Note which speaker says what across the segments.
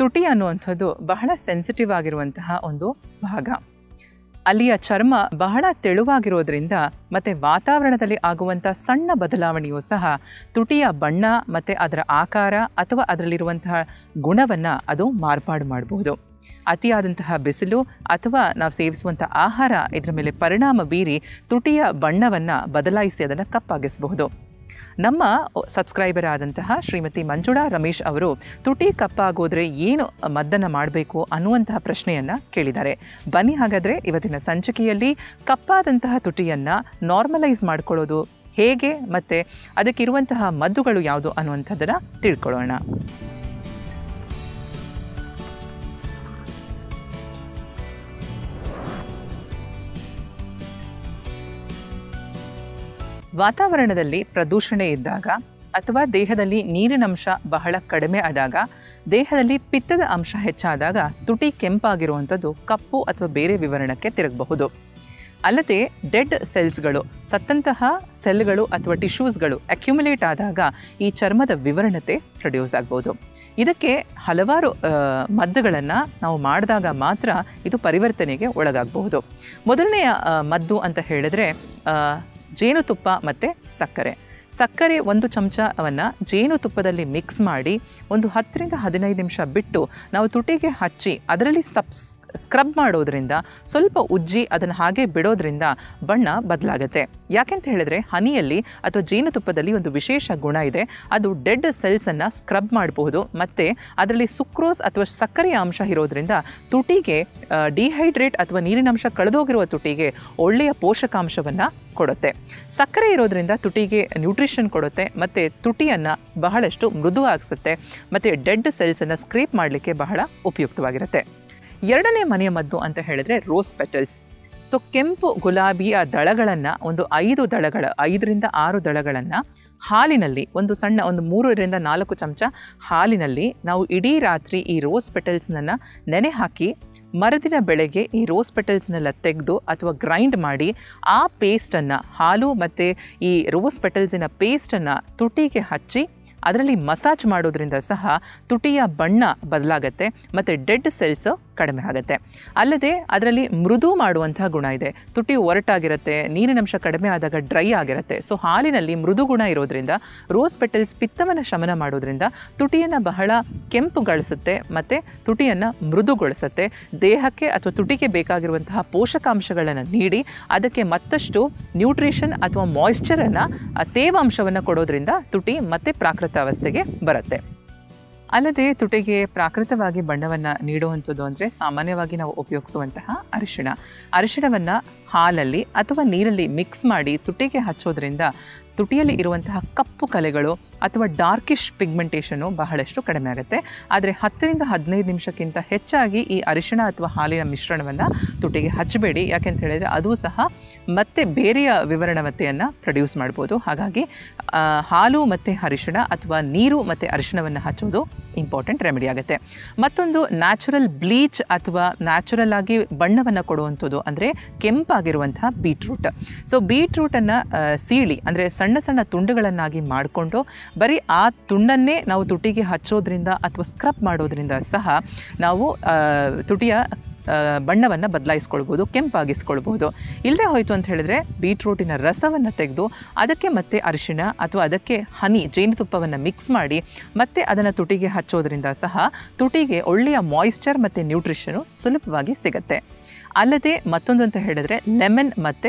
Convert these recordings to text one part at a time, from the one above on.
Speaker 1: ತುಟಿ ಅನ್ನುವಂಥದ್ದು ಬಹಳ ಸೆನ್ಸಿಟಿವ್ ಆಗಿರುವಂತಹ ಒಂದು ಭಾಗ ಅಲ್ಲಿಯ ಚರ್ಮ ಬಹಳ ತೆಳುವಾಗಿರೋದ್ರಿಂದ ಮತ್ತು ವಾತಾವರಣದಲ್ಲಿ ಆಗುವಂಥ ಸಣ್ಣ ಬದಲಾವಣೆಯೂ ಸಹ ತುಟಿಯ ಬಣ್ಣ ಮತ್ತು ಅದರ ಆಕಾರ ಅಥವಾ ಅದರಲ್ಲಿರುವಂತಹ ಗುಣವನ್ನು ಅದು ಮಾರ್ಪಾಡು ಮಾಡಬಹುದು ಅತಿಯಾದಂತಹ ಬಿಸಿಲು ಅಥವಾ ನಾವು ಸೇವಿಸುವಂಥ ಆಹಾರ ಇದರ ಮೇಲೆ ಪರಿಣಾಮ ಬೀರಿ ತುಟಿಯ ಬಣ್ಣವನ್ನು ಬದಲಾಯಿಸಿ ಅದನ್ನು ಕಪ್ಪಾಗಿಸಬಹುದು ನಮ್ಮ ಸಬ್ಸ್ಕ್ರೈಬರ್ ಆದಂತಹ ಶ್ರೀಮತಿ ಮಂಜುಳಾ ರಮೇಶ್ ಅವರು ತುಟಿ ಕಪ್ಪಾಗೋದ್ರೆ ಏನು ಮದ್ದನ್ನು ಮಾಡಬೇಕು ಅನ್ನುವಂತಹ ಪ್ರಶ್ನೆಯನ್ನು ಕೇಳಿದ್ದಾರೆ ಬನ್ನಿ ಹಾಗಾದರೆ ಇವತ್ತಿನ ಸಂಚಿಕೆಯಲ್ಲಿ ಕಪ್ಪಾದಂತಹ ತುಟಿಯನ್ನು ನಾರ್ಮಲೈಸ್ ಮಾಡ್ಕೊಳ್ಳೋದು ಹೇಗೆ ಮತ್ತು ಅದಕ್ಕಿರುವಂತಹ ಮದ್ದುಗಳು ಯಾವುದು ಅನ್ನುವಂಥದ್ದನ್ನು ತಿಳ್ಕೊಳ್ಳೋಣ ವಾತಾವರಣದಲ್ಲಿ ಪ್ರದೂಷಣೆ ಇದ್ದಾಗ ಅಥವಾ ದೇಹದಲ್ಲಿ ನೀರಿನಂಶ ಬಹಳ ಕಡಿಮೆ ಆದಾಗ ದೇಹದಲ್ಲಿ ಪಿತ್ತದ ಅಂಶ ಹೆಚ್ಚಾದಾಗ ತುಟಿ ಕೆಂಪಾಗಿರುವಂಥದ್ದು ಕಪ್ಪು ಅಥವಾ ಬೇರೆ ವಿವರಣಕ್ಕೆ ತಿರುಗಬಹುದು ಅಲ್ಲದೆ ಡೆಡ್ ಸೆಲ್ಸ್ಗಳು ಸತ್ತಂತಹ ಸೆಲ್ಗಳು ಅಥವಾ ಟಿಶ್ಯೂಸ್ಗಳು ಅಕ್ಯುಮುಲೇಟ್ ಆದಾಗ ಈ ಚರ್ಮದ ವಿವರಣತೆ ಪ್ರೊಡ್ಯೂಸ್ ಆಗ್ಬೋದು ಇದಕ್ಕೆ ಹಲವಾರು ಮದ್ದುಗಳನ್ನು ನಾವು ಮಾಡಿದಾಗ ಮಾತ್ರ ಇದು ಪರಿವರ್ತನೆಗೆ ಒಳಗಾಗಬಹುದು ಮೊದಲನೆಯ ಆ, ಮದ್ದು ಅಂತ ಹೇಳಿದ್ರೆ ಆ, ಜೇನುತುಪ್ಪ ಮತ್ತು ಸಕ್ಕರೆ ಸಕ್ಕರೆ ಒಂದು ಚಮಚವನ್ನು ಜೇನುತುಪ್ಪದಲ್ಲಿ ಮಿಕ್ಸ್ ಮಾಡಿ ಒಂದು ಹತ್ತರಿಂದ ಹದಿನೈದು ನಿಮಿಷ ಬಿಟ್ಟು ನಾವು ತುಟಿಗೆ ಹಚ್ಚಿ ಅದರಲ್ಲಿ ಸಬ್ ಸ್ಕ್ರಬ್ ಮಾಡೋದ್ರಿಂದ ಸ್ವಲ್ಪ ಉಜ್ಜಿ ಅದನ್ನು ಹಾಗೆ ಬಿಡೋದ್ರಿಂದ ಬಣ್ಣ ಬದಲಾಗುತ್ತೆ ಯಾಕೆಂತ ಹೇಳಿದ್ರೆ ಹನಿಯಲ್ಲಿ ಅಥವಾ ಜೇನುತುಪ್ಪದಲ್ಲಿ ಒಂದು ವಿಶೇಷ ಗುಣ ಇದೆ ಅದು ಡೆಡ್ ಸೆಲ್ಸನ್ನು ಸ್ಕ್ರಬ್ ಮಾಡಬಹುದು ಮತ್ತು ಅದರಲ್ಲಿ ಸುಕ್ರೋಸ್ ಅಥವಾ ಸಕ್ಕರೆಯ ಅಂಶ ಇರೋದ್ರಿಂದ ತುಟಿಗೆ ಡಿಹೈಡ್ರೇಟ್ ಅಥವಾ ನೀರಿನಂಶ ಕಳೆದೋಗಿರುವ ತುಟಿಗೆ ಒಳ್ಳೆಯ ಪೋಷಕಾಂಶವನ್ನು ಕೊಡುತ್ತೆ ಸಕ್ಕರೆ ಇರೋದ್ರಿಂದ ತುಟಿಗೆ ನ್ಯೂಟ್ರಿಷನ್ ಕೊಡುತ್ತೆ ಮತ್ತು ತುಟಿಯನ್ನು ಬಹಳಷ್ಟು ಮೃದುವಾಗಿಸುತ್ತೆ ಮತ್ತು ಡೆಡ್ ಸೆಲ್ಸನ್ನು ಸ್ಕ್ರೇಪ್ ಮಾಡಲಿಕ್ಕೆ ಬಹಳ ಉಪಯುಕ್ತವಾಗಿರುತ್ತೆ ಎರಡನೇ ಮನೆಯ ಮದ್ದು ಅಂತ ಹೇಳಿದ್ರೆ ರೋಸ್ ಪೆಟಲ್ಸ್ ಸೊ ಕೆಂಪು ಗುಲಾಬಿಯ ದಳಗಳನ್ನು ಒಂದು ಐದು ದಳಗಳ ಐದರಿಂದ ಆರು ದಳಗಳನ್ನು ಹಾಲಿನಲ್ಲಿ ಒಂದು ಸಣ್ಣ ಒಂದು ಮೂರರಿಂದ ನಾಲ್ಕು ಚಮಚ ಹಾಲಿನಲ್ಲಿ ನಾವು ಇಡೀ ರಾತ್ರಿ ಈ ರೋಸ್ ಪೆಟಲ್ಸ್ನನ್ನು ನೆನೆ ಹಾಕಿ ಮರುದಿನ ಬೆಳಗ್ಗೆ ಈ ರೋಸ್ ಪೆಟಲ್ಸ್ನೆಲ್ಲ ತೆಗೆದು ಅಥವಾ ಗ್ರೈಂಡ್ ಮಾಡಿ ಆ ಪೇಸ್ಟನ್ನು ಹಾಲು ಮತ್ತು ಈ ರೋಸ್ ಪೆಟಲ್ಸಿನ ಪೇಸ್ಟನ್ನು ತುಟಿಗೆ ಹಚ್ಚಿ ಅದರಲ್ಲಿ ಮಸಾಜ್ ಮಾಡೋದ್ರಿಂದ ಸಹ ತುಟಿಯ ಬಣ್ಣ ಬದಲಾಗತ್ತೆ ಮತ್ತು ಡೆಡ್ ಸೆಲ್ಸ್ ಕಡಿಮೆ ಆಗುತ್ತೆ ಅಲ್ಲದೆ ಅದರಲ್ಲಿ ಮೃದು ಮಾಡುವಂತಹ ಗುಣ ಇದೆ ತುಟಿ ಒರಟಾಗಿರುತ್ತೆ ನೀರಿನಂಶ ಕಡಿಮೆ ಆದಾಗ ಡ್ರೈ ಆಗಿರುತ್ತೆ ಸೊ ಹಾಲಿನಲ್ಲಿ ಮೃದು ಗುಣ ಇರೋದ್ರಿಂದ ರೋಸ್ ಪೆಟಲ್ಸ್ ಪಿತ್ತವನ್ನು ಶಮನ ಮಾಡೋದ್ರಿಂದ ತುಟಿಯನ್ನು ಬಹಳ ಕೆಂಪುಗೊಳಿಸುತ್ತೆ ಮತ್ತು ತುಟಿಯನ್ನು ಮೃದುಗೊಳಿಸುತ್ತೆ ದೇಹಕ್ಕೆ ಅಥವಾ ತುಟಿಗೆ ಬೇಕಾಗಿರುವಂತಹ ಪೋಷಕಾಂಶಗಳನ್ನು ನೀಡಿ ಅದಕ್ಕೆ ಮತ್ತಷ್ಟು ನ್ಯೂಟ್ರಿಷನ್ ಅಥವಾ ಮಾಯ್ಶ್ಚರನ್ನು ತೇವಾಂಶವನ್ನು ಕೊಡೋದ್ರಿಂದ ತುಟಿ ಮತ್ತೆ ಪ್ರಾಕೃತ ಅವಸ್ಥೆಗೆ ಬರುತ್ತೆ ಅಲ್ಲದೆ ತುಟಿಗೆ ಪ್ರಾಕೃತವಾಗಿ ಬಣ್ಣವನ್ನು ನೀಡುವಂಥದ್ದು ಅಂದರೆ ಸಾಮಾನ್ಯವಾಗಿ ನಾವು ಉಪಯೋಗಿಸುವಂತಹ ಅರಿಶಿಣ ಅರಿಶಿಣವನ್ನು ಹಾಲಲ್ಲಿ ಅಥವಾ ನೀರಲ್ಲಿ ಮಿಕ್ಸ್ ಮಾಡಿ ತುಟಿಗೆ ಹಚ್ಚೋದ್ರಿಂದ ತುಟಿಯಲ್ಲಿ ಇರುವಂತಹ ಕಪ್ಪು ಕಲೆಗಳು ಅಥವಾ ಡಾರ್ಕಿಶ್ ಪಿಗ್ಮೆಂಟೇಷನು ಬಹಳಷ್ಟು ಕಡಿಮೆ ಆಗುತ್ತೆ ಆದರೆ ಹತ್ತರಿಂದ ಹದಿನೈದು ನಿಮಿಷಕ್ಕಿಂತ ಹೆಚ್ಚಾಗಿ ಈ ಅರಿಶಿಣ ಅಥವಾ ಹಾಲಿನ ಮಿಶ್ರಣವನ್ನು ತುಟಿಗೆ ಹಚ್ಚಬೇಡಿ ಯಾಕೆಂತ ಹೇಳಿದರೆ ಅದು ಸಹ ಮತ್ತೆ ಬೇರೆಯ ವಿವರಣವತೆಯನ್ನು ಪ್ರೊಡ್ಯೂಸ್ ಮಾಡ್ಬೋದು ಹಾಗಾಗಿ ಆ, ಹಾಲು ಮತ್ತು ಅರಿಶಿಣ ಅಥವಾ ನೀರು ಮತ್ತು ಅರಿಶಿಣವನ್ನು ಹಚ್ಚೋದು ಇಂಪಾರ್ಟೆಂಟ್ ರೆಮಿಡಿ ಆಗುತ್ತೆ ಮತ್ತೊಂದು ನ್ಯಾಚುರಲ್ ಬ್ಲೀಚ್ ಅಥವಾ ನ್ಯಾಚುರಲ್ ಆಗಿ ಬಣ್ಣವನ್ನು ಕೊಡುವಂಥದ್ದು ಅಂದರೆ ಕೆಂಪಾಗಿರುವಂತಹ ಬೀಟ್ರೂಟ್ ಸೊ ಬೀಟ್ರೂಟನ್ನು ಸೀಳಿ ಅಂದರೆ ಸಣ್ಣ ಸಣ್ಣ ತುಂಡುಗಳನ್ನಾಗಿ ಮಾಡಿಕೊಂಡು ಬರೀ ಆ ತುಂಡನ್ನೇ ನಾವು ತುಟಿಗೆ ಹಚ್ಚೋದ್ರಿಂದ ಅಥವಾ ಸ್ಕ್ರಬ್ ಮಾಡೋದ್ರಿಂದ ಸಹ ನಾವು ಆ, ತುಟಿಯ ಬಣ್ಣವನ್ನು ಬದಲಾಯಿಸ್ಕೊಳ್ಬೋದು ಕೆಂಪಾಗಿಸ್ಕೊಳ್ಬೋದು ಇಲ್ಲದೆ ಹೋಯಿತು ಅಂತ ಹೇಳಿದ್ರೆ ಬೀಟ್ರೂಟಿನ ರಸವನ್ನು ತೆಗೆದು ಅದಕ್ಕೆ ಮತ್ತೆ ಅರಿಶಿಣ ಅಥವಾ ಅದಕ್ಕೆ ಹನಿ ಜೇನುತುಪ್ಪವನ್ನು ಮಿಕ್ಸ್ ಮಾಡಿ ಮತ್ತೆ ಅದನ್ನು ತುಟಿಗೆ ಹಚ್ಚೋದ್ರಿಂದ ಸಹ ತುಟಿಗೆ ಒಳ್ಳೆಯ ಮಾಯಿಶ್ಚರ್ ಮತ್ತು ನ್ಯೂಟ್ರಿಷನು ಸುಲಭವಾಗಿ ಸಿಗುತ್ತೆ ಅಲ್ಲದೆ ಮತ್ತೊಂದು ಅಂತ ಹೇಳಿದ್ರೆ ಲೆಮನ್ ಮತ್ತು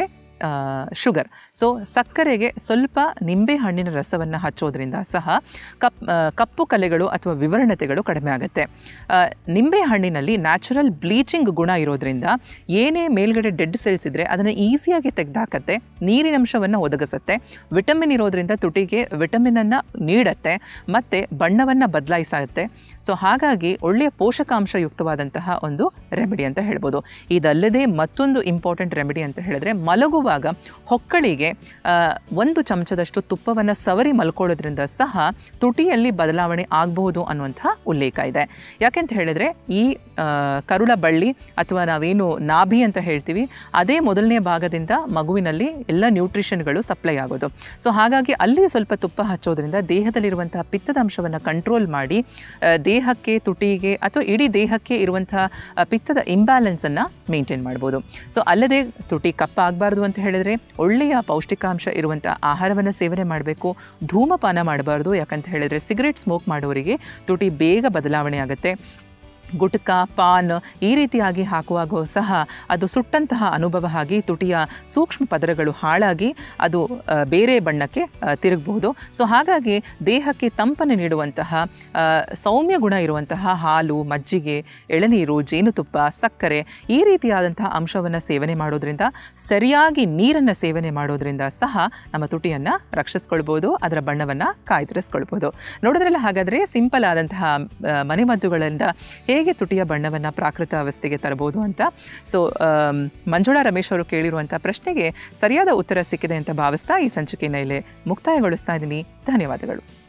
Speaker 1: ಶುಗರ್ ಸೊ ಸಕ್ಕರೆಗೆ ಸ್ವಲ್ಪ ನಿಂಬೆ ಹಣ್ಣಿನ ರಸವನ್ನು ಹಚ್ಚೋದ್ರಿಂದ ಸಹ ಕಪ್ ಆ, ಕಪ್ಪು ಕಲೆಗಳು ಅಥವಾ ವಿವರಣತೆಗಳು ಕಡಿಮೆ ಆಗುತ್ತೆ ಆ, ನಿಂಬೆ ಹಣ್ಣಿನಲ್ಲಿ ನ್ಯಾಚುರಲ್ ಬ್ಲೀಚಿಂಗ್ ಗುಣ ಇರೋದ್ರಿಂದ ಏನೇ ಮೇಲ್ಗಡೆ ಡೆಡ್ ಸೆಲ್ಸ್ ಇದ್ದರೆ ಅದನ್ನು ಈಸಿಯಾಗಿ ತೆಗೆದಾಕತ್ತೆ ನೀರಿನಂಶವನ್ನು ಒದಗಿಸುತ್ತೆ ವಿಟಮಿನ್ ಇರೋದ್ರಿಂದ ತುಟಿಗೆ ವಿಟಮಿನನ್ನು ನೀಡುತ್ತೆ ಮತ್ತು ಬಣ್ಣವನ್ನು ಬದಲಾಯಿಸುತ್ತೆ ಸೊ ಹಾಗಾಗಿ ಒಳ್ಳೆಯ ಪೋಷಕಾಂಶಯುಕ್ತವಾದಂತಹ ಒಂದು ರೆಮಿಡಿ ಅಂತ ಹೇಳ್ಬೋದು ಇದಲ್ಲದೆ ಮತ್ತೊಂದು ಇಂಪಾರ್ಟೆಂಟ್ ರೆಮಿಡಿ ಅಂತ ಹೇಳಿದ್ರೆ ಮಲಗುವ ಮಲಗುವಾಗ ಹೊಕ್ಕಳಿಗೆ ಆ, ಒಂದು ಚಮಚದಷ್ಟು ತುಪ್ಪವನ್ನು ಸವರಿ ಮಲ್ಕೊಳ್ಳೋದ್ರಿಂದ ಸಹ ತುಟಿಯಲ್ಲಿ ಬದಲಾವಣೆ ಆಗಬಹುದು ಅನ್ನುವಂತಹ ಉಲ್ಲೇಖ ಇದೆ ಯಾಕೆಂತ ಹೇಳಿದ್ರೆ ಈ ಆ, ಕರುಳ ಬಳ್ಳಿ ಅಥವಾ ನಾವೇನು ನಾಭಿ ಅಂತ ಹೇಳ್ತೀವಿ ಅದೇ ಮೊದಲನೇ ಭಾಗದಿಂದ ಮಗುವಿನಲ್ಲಿ ಎಲ್ಲ ನ್ಯೂಟ್ರಿಷನ್ಗಳು ಸಪ್ಲೈ ಆಗೋದು ಸೊ ಹಾಗಾಗಿ ಅಲ್ಲಿ ಸ್ವಲ್ಪ ತುಪ್ಪ ಹಚ್ಚೋದ್ರಿಂದ ದೇಹದಲ್ಲಿರುವಂತಹ ಪಿತ್ತದ ಅಂಶವನ್ನು ಕಂಟ್ರೋಲ್ ಮಾಡಿ ಆ, ದೇಹಕ್ಕೆ ತುಟಿಗೆ ಅಥವಾ ಇಡೀ ದೇಹಕ್ಕೆ ಇರುವಂತಹ ಆ, ಪಿತ್ತದ ಇಂಬ್ಯಾಲೆನ್ಸನ್ನು ಮೇಂಟೈನ್ ಮಾಡ್ಬೋದು ಸೊ ಅಲ್ಲದೆ ತುಟಿ ಕಪ್ಪ ಆಗಬಾರ್ದು ಅಂತ ಹೇಳಿದ್ರೆ ಒಳ್ಳೆಯ ಪೌಷ್ಟಿಕಾಂಶ ಇರುವಂಥ ಆಹಾರವನ್ನು ಸೇವನೆ ಮಾಡಬೇಕು ಧೂಮಪಾನ ಮಾಡಬಾರ್ದು ಯಾಕಂತ ಹೇಳಿದ್ರೆ ಸಿಗರೆಟ್ ಸ್ಮೋಕ್ ಮಾಡೋರಿಗೆ ತುಟಿ ಬೇಗ ಬದಲಾವಣೆ ಆಗುತ್ತೆ ಗುಟ್ಕ ಪಾನ್ ಈ ರೀತಿಯಾಗಿ ಹಾಕುವಾಗ ಸಹ ಅದು ಸುಟ್ಟಂತಹ ಅನುಭವ ಆಗಿ ತುಟಿಯ ಸೂಕ್ಷ್ಮ ಪದರಗಳು ಹಾಳಾಗಿ ಅದು ಆ, ಬೇರೆ ಬಣ್ಣಕ್ಕೆ ಆ, ತಿರುಗಬಹುದು ಸೊ ಹಾಗಾಗಿ ದೇಹಕ್ಕೆ ತಂಪನ್ನು ನೀಡುವಂತಹ ಆ, ಸೌಮ್ಯ ಗುಣ ಇರುವಂತಹ ಹಾಲು ಮಜ್ಜಿಗೆ ಎಳನೀರು ಜೇನುತುಪ್ಪ ಸಕ್ಕರೆ ಈ ರೀತಿಯಾದಂತಹ ಅಂಶವನ್ನು ಸೇವನೆ ಮಾಡೋದ್ರಿಂದ ಸರಿಯಾಗಿ ನೀರನ್ನು ಸೇವನೆ ಮಾಡೋದ್ರಿಂದ ಸಹ ನಮ್ಮ ತುಟಿಯನ್ನು ರಕ್ಷಿಸ್ಕೊಳ್ಬೋದು ಅದರ ಬಣ್ಣವನ್ನು ಕಾಯ್ದಿರಿಸ್ಕೊಳ್ಬೋದು ನೋಡಿದ್ರಲ್ಲ ಹಾಗಾದರೆ ಸಿಂಪಲ್ ಆದಂತಹ ಆ, ಮನೆಮದ್ದುಗಳಿಂದ ಹೇಗೆ ತುಟಿಯ ಬಣ್ಣವನ್ನು ಪ್ರಾಕೃತ ಅವಸ್ಥೆಗೆ ತರಬಹುದು ಅಂತ ಸೊ ಮಂಜುಳಾ ರಮೇಶ್ ಅವರು ಕೇಳಿರುವಂಥ ಪ್ರಶ್ನೆಗೆ ಸರಿಯಾದ ಉತ್ತರ ಸಿಕ್ಕಿದೆ ಅಂತ ಭಾವಿಸ್ತಾ ಈ ಸಂಚಿಕೆಯನ್ನು ಇಲ್ಲಿ ಮುಕ್ತಾಯಗೊಳಿಸ್ತಾ ಇದ್ದೀನಿ ಧನ್ಯವಾದಗಳು